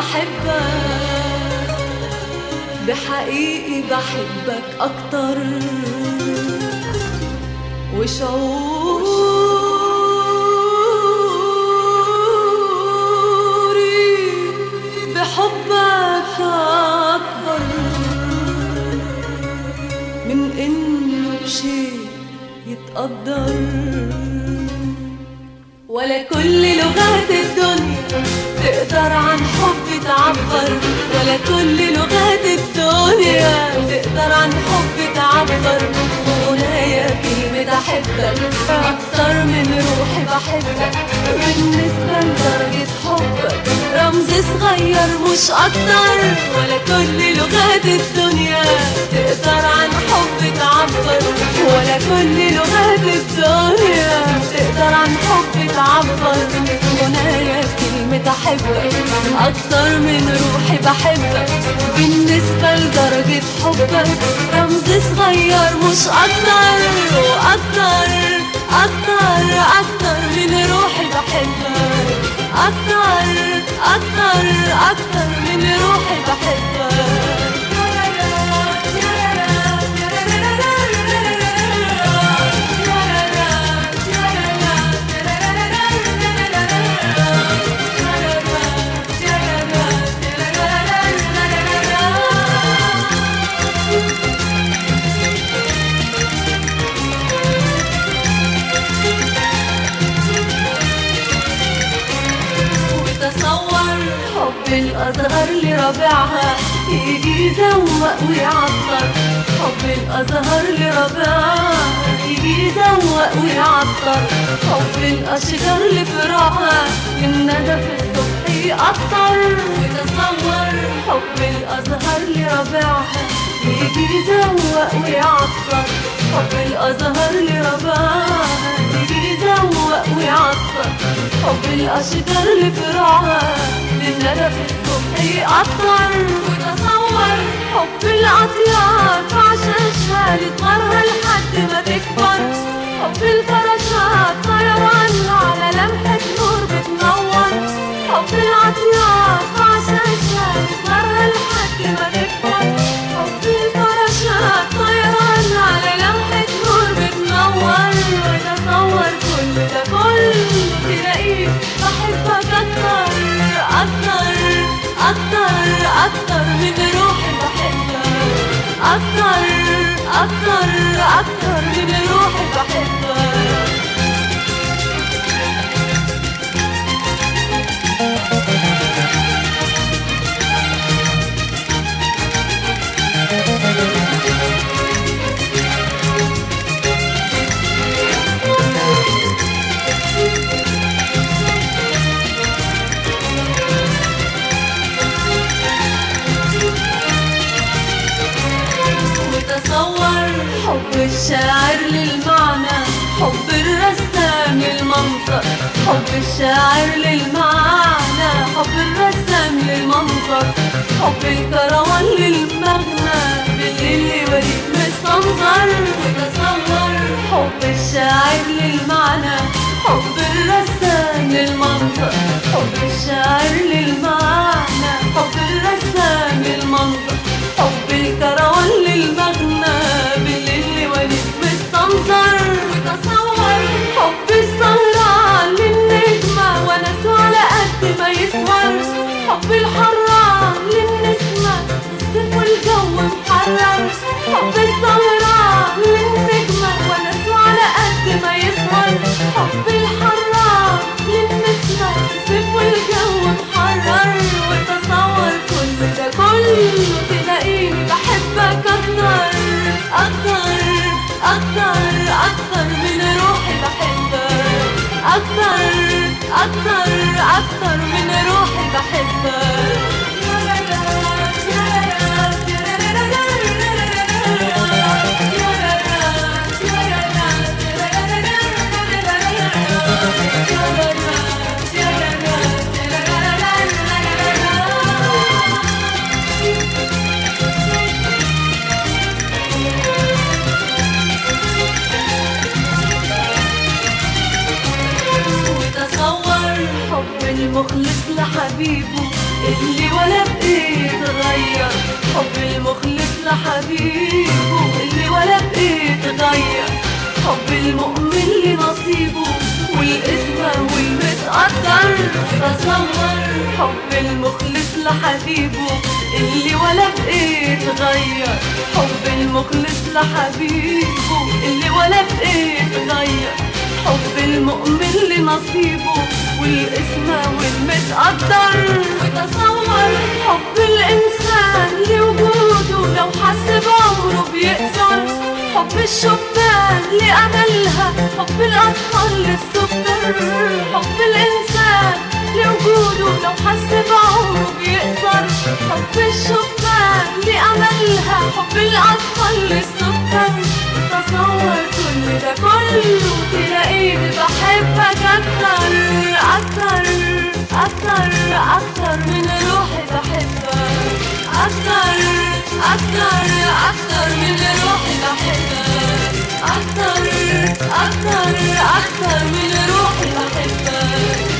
بحبك بحقيقي بحبك أكتر وشعوري بحبك أكبر من إنه بشي يتقدر ولا كل لغات الدنيا تقدر عن حب تعبر ولا كل لغات الدنيا تقدر عن حب تعبر وغنايا كلمة أحبك أكتر من روحي بحبك بالنسبة لدرجة حبك رمز صغير مش أكتر ولا كل لغات الدنيا تقدر عن حب تعبر ولا كل لغات الدنيا تقدر عن حب تعبر غنايا كلمة أحبك أكتر من روحي بحبك بالنسبة لدرجة حبك رمز صغير مش أكتر وأكتر أكتر أكتر من روحي بحبك أكتر أكتر أكتر من روحي بحبك وتصور حب الأزهر لربيعها يجي يزوق ويعطر حب الأزهر لربيعها يجي يزوق ويعطر حب الأشجار لفراعها الندى في الصبح يقطر وتصور حب الأزهر لربيعها يجي يزوق ويعطر حب الأزهر لربيعها يجي يزوق ويعطر حب الأشجار لفراعها للندى في الصبح يقطر وتصور حب الأطيار في عشاشها لصغرها لحد ما تكبر حب الفراشات طيران على لمحة نور بتنور حب العطيار في عشاشها لصغرها لحد ما تكبر حب الفراشات طيران على لمحة نور بتنور وتصور كل ده كله تلاقيه بحبك أكتر أكتر أكتر أكتر من روحي بحبك أكتر أكتر أكتر من روحي بحبك وتصور حب الشاعر للمعنى حب الرسام للمنظر حب الشاعر للمعنى حب الرسام للمنظر حب الكروان للمغنى بالليل يوريك مستنظر وتصور حب الشاعر للمعنى حب الرسام للمنظر حب الشاعر للمعنى حب الرسام للمنظر حب الكروان للمغنى بالليل يوريك مستنظر وتصور حب السهران للنجمة ونسوا على قد ما يسهر حب الحرام للنسمة الصيف والجو محرر حب السهران للنجمة ونسوا على قد ما يسهر حب الحرام للنسمة الصيف والجو محرر وتصور كل ده كله تلاقيني بحبك أكتر أكتر أكتر أكتر من روحي بحبك أكتر أكتر أكتر من روحي بحبك وتصور حب المخلص لحبيبه اللي ولا بإيد غير حب المخلص لحبيبه اللي ولا بإيد غير حب المؤمن لنصيبه والاسمة والمتقدر تصور حب المخلص لحبيبه اللي ولا بإيد غير حب المخلص لحبيبه اللي ولا بإيد غير حب المؤمن لنصيبه والاسمة والمتقدر وتصور حب الإنسان لوجوده لو حس بعمره بيقصر حب الشبان لأملها حب الأطفال للسكر حب الإنسان لوجوده لو حس بعمره بيقصر حب الشبان لأملها حب الأطفال للسكر تصور كل ده كله تلاقيني بحبك أكتر أكتر أكتر أكتر من روحي بحبك أكتر أكتر أكتر من روحي بحبك أكتر أكتر أكتر من روحي بحبك